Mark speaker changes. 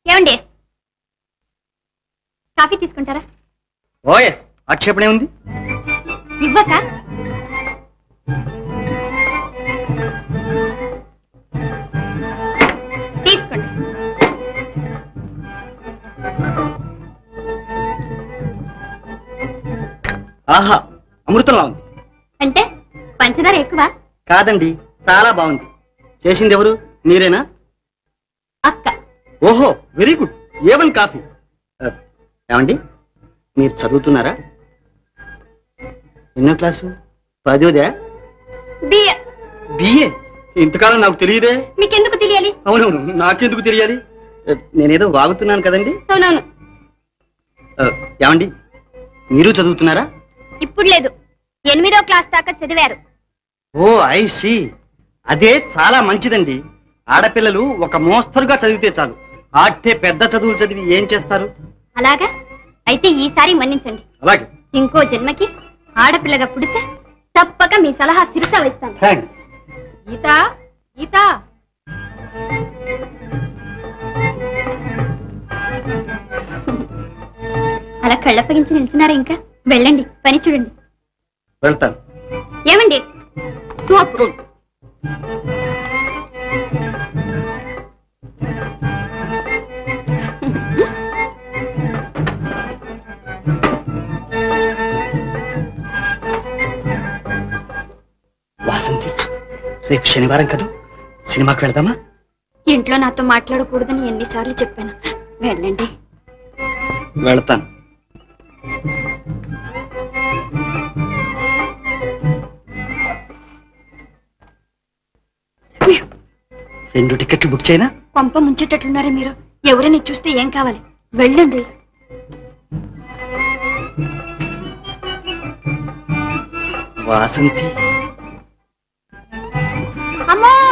Speaker 1: ఏమండి కాఫీ తీసుకుంటారా
Speaker 2: ఓఎస్ ఆక్షేపణ ఉంది
Speaker 1: ఇవ్వక తీసుకోండి
Speaker 2: ఆహా అమృతంలా ఉంది
Speaker 1: అంటే పంచదార ఎక్కువ
Speaker 2: కాదండి చాలా బాగుంది చేసింది ఎవరు మీరేనా
Speaker 1: అక్క
Speaker 2: ఓహో వెరీ గుడ్ ఏవన్ కాఫీ ఆ, ఏమండి మీరు చదువుతున్నారా ఎన్నో క్లాసు పదోదా
Speaker 1: బియ్య
Speaker 2: బిఏ ఇంతకాలం నాకు తెలియదే
Speaker 1: మీకెందుకు తెలియాలి
Speaker 2: అవునవును నాకెందుకు తెలియాలి ఆ, నేనేదో వాగుతున్నాను కదండి
Speaker 1: అవునవును
Speaker 2: ఆ, ఏమండి మీరు చదువుతున్నారా
Speaker 1: ఇప్పుడు లేదు ఎనిమిదో క్లాస్ దాకా చదివారు
Speaker 2: ఓ ఐ సి అదే చాలా మంచిదండి ఆడపిల్లలు ఒక మోస్తరుగా చదివితే చాలు ఆట్టే పెద్ద చదువులు చదివి ఏం చేస్తారు
Speaker 1: అలాగా అయితే ఈసారి మన్నించండి
Speaker 2: అలాగే
Speaker 1: ఇంకో జన్మకి ఆడపిల్లగా పుడితే తప్పక మీ సలహా శిరస వేస్తాను
Speaker 2: థ్యాంక్స్
Speaker 1: గీత గీత అలా కళ్ళప్పగించి నిల్చున్నారా ఇంకా వెళ్ళండి పని చూడండి
Speaker 2: వెళ్తాను
Speaker 1: ఏమండి సూపర్
Speaker 2: వాసంతి రేపు శనివారం కదా సినిమాకి వెళ్దామా
Speaker 1: ఇంట్లో నాతో మాట్లాడకూడదని ఎన్నిసార్లు చెప్పాను వెళ్ళండి
Speaker 2: వెళ్తాను రెండు టికెట్లు బుక్ చేయనా
Speaker 1: కొంప ముంచేటట్లున్నారే మీరు ఎవరైనా చూస్తే ఏం కావాలి వెళ్ళండి
Speaker 2: వాసంతి
Speaker 1: అమ్మో